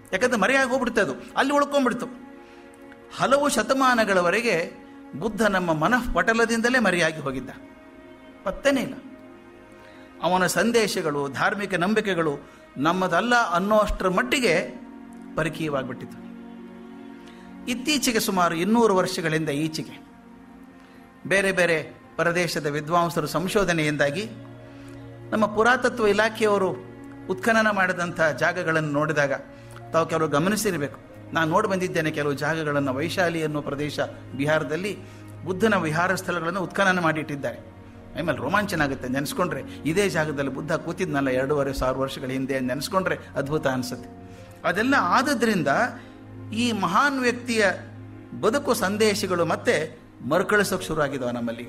ಯಾಕಂದ್ರೆ ಮರೆಯಾಗಿ ಹೋಗ್ಬಿಡ್ತು ಅದು ಅಲ್ಲಿ ಉಳ್ಕೊಂಡ್ಬಿಡ್ತು ಹಲವು ಶತಮಾನಗಳವರೆಗೆ ಬುದ್ಧ ನಮ್ಮ ಮನಃಪಟಲದಿಂದಲೇ ಮರೆಯಾಗಿ ಹೋಗಿದ್ದ ಪತ್ತನೇ ಇಲ್ಲ ಅವನ ಸಂದೇಶಗಳು ಧಾರ್ಮಿಕ ನಂಬಿಕೆಗಳು ನಮ್ಮದಲ್ಲ ಅನ್ನೋ ಅಷ್ಟರ ಮಟ್ಟಿಗೆ ಪರಕೀಯವಾಗಿಬಿಟ್ಟಿತು ಇತ್ತೀಚೆಗೆ ಸುಮಾರು ಇನ್ನೂರು ವರ್ಷಗಳಿಂದ ಈಚೆಗೆ ಬೇರೆ ಬೇರೆ ಪ್ರದೇಶದ ವಿದ್ವಾಂಸರು ಸಂಶೋಧನೆಯಿಂದಾಗಿ ನಮ್ಮ ಪುರಾತತ್ವ ಇಲಾಖೆಯವರು ಉತ್ಖನನ ಮಾಡಿದಂಥ ಜಾಗಗಳನ್ನು ನೋಡಿದಾಗ ತಾವು ಕೆಲವು ಗಮನಿಸಿರಬೇಕು ನಾನು ನೋಡಿ ಬಂದಿದ್ದೇನೆ ಕೆಲವು ಜಾಗಗಳನ್ನು ವೈಶಾಲಿ ಅನ್ನೋ ಪ್ರದೇಶ ಬಿಹಾರದಲ್ಲಿ ಬುದ್ಧನ ವಿಹಾರ ಸ್ಥಳಗಳನ್ನು ಉತ್ಖನನ ಮಾಡಿಟ್ಟಿದ್ದಾರೆ ಆಮೇಲೆ ರೋಮಾಂಚನ ಆಗುತ್ತೆ ನೆನೆಸ್ಕೊಂಡ್ರೆ ಇದೇ ಜಾಗದಲ್ಲಿ ಬುದ್ಧ ಕೂತಿದ್ನಲ್ಲ ಎರಡೂವರೆ ಸಾವಿರ ವರ್ಷಗಳ ಹಿಂದೆ ನೆನೆಸ್ಕೊಂಡ್ರೆ ಅದ್ಭುತ ಅನಿಸುತ್ತೆ ಅದೆಲ್ಲ ಆದದ್ರಿಂದ ಈ ಮಹಾನ್ ವ್ಯಕ್ತಿಯ ಬದುಕು ಸಂದೇಶಗಳು ಮತ್ತೆ ಮರುಕಳಿಸೋಕೆ ಶುರು ಆಗಿದಾವೆ ನಮ್ಮಲ್ಲಿ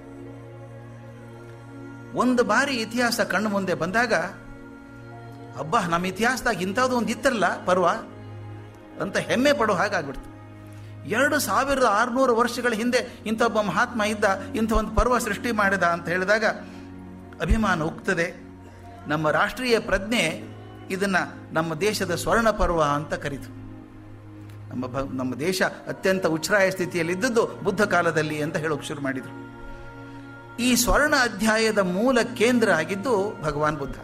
ಒಂದು ಬಾರಿ ಇತಿಹಾಸ ಕಣ್ಣು ಮುಂದೆ ಬಂದಾಗ ಹಬ್ಬ ನಮ್ಮ ಇತಿಹಾಸದಾಗ ಇಂಥದ್ದು ಒಂದು ಇತ್ತರಲ್ಲ ಪರ್ವ ಅಂತ ಹೆಮ್ಮೆ ಪಡೋ ಹಾಗಾಗ್ಬಿಡ್ತು ಎರಡು ಸಾವಿರದ ಆರುನೂರು ವರ್ಷಗಳ ಹಿಂದೆ ಇಂಥ ಒಬ್ಬ ಮಹಾತ್ಮ ಇದ್ದ ಇಂಥ ಒಂದು ಪರ್ವ ಸೃಷ್ಟಿ ಮಾಡಿದ ಅಂತ ಹೇಳಿದಾಗ ಅಭಿಮಾನ ಉಕ್ತದೆ ನಮ್ಮ ರಾಷ್ಟ್ರೀಯ ಪ್ರಜ್ಞೆ ಇದನ್ನು ನಮ್ಮ ದೇಶದ ಸ್ವರ್ಣ ಪರ್ವ ಅಂತ ಕರೀತು ನಮ್ಮ ಭ ನಮ್ಮ ದೇಶ ಅತ್ಯಂತ ಉಚ್ಛ್ರಾಯ ಸ್ಥಿತಿಯಲ್ಲಿದ್ದದ್ದು ಬುದ್ಧ ಕಾಲದಲ್ಲಿ ಅಂತ ಹೇಳೋಕೆ ಶುರು ಮಾಡಿದರು ಈ ಸ್ವರ್ಣ ಅಧ್ಯಾಯದ ಮೂಲ ಕೇಂದ್ರ ಆಗಿದ್ದು ಭಗವಾನ್ ಬುದ್ಧ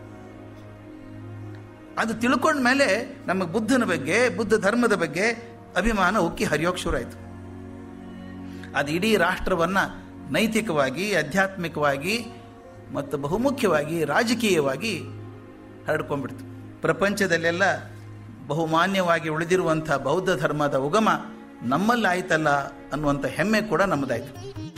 ಅದು ತಿಳ್ಕೊಂಡ ಮೇಲೆ ನಮಗೆ ಬುದ್ಧನ ಬಗ್ಗೆ ಬುದ್ಧ ಧರ್ಮದ ಬಗ್ಗೆ ಅಭಿಮಾನ ಉಕ್ಕಿ ಹರಿಯೋಕೆ ಶುರು ಆಯಿತು ಅದು ಇಡೀ ರಾಷ್ಟ್ರವನ್ನು ನೈತಿಕವಾಗಿ ಆಧ್ಯಾತ್ಮಿಕವಾಗಿ ಮತ್ತು ಬಹುಮುಖ್ಯವಾಗಿ ರಾಜಕೀಯವಾಗಿ ಹರಡ್ಕೊಂಡ್ಬಿಡ್ತು ಪ್ರಪಂಚದಲ್ಲೆಲ್ಲ ಬಹುಮಾನ್ಯವಾಗಿ ಉಳಿದಿರುವಂಥ ಬೌದ್ಧ ಧರ್ಮದ ಉಗಮ ನಮ್ಮಲ್ಲಿ ಆಯ್ತಲ್ಲ ಅನ್ನುವಂಥ ಹೆಮ್ಮೆ ಕೂಡ ನಮ್ಮದಾಯಿತು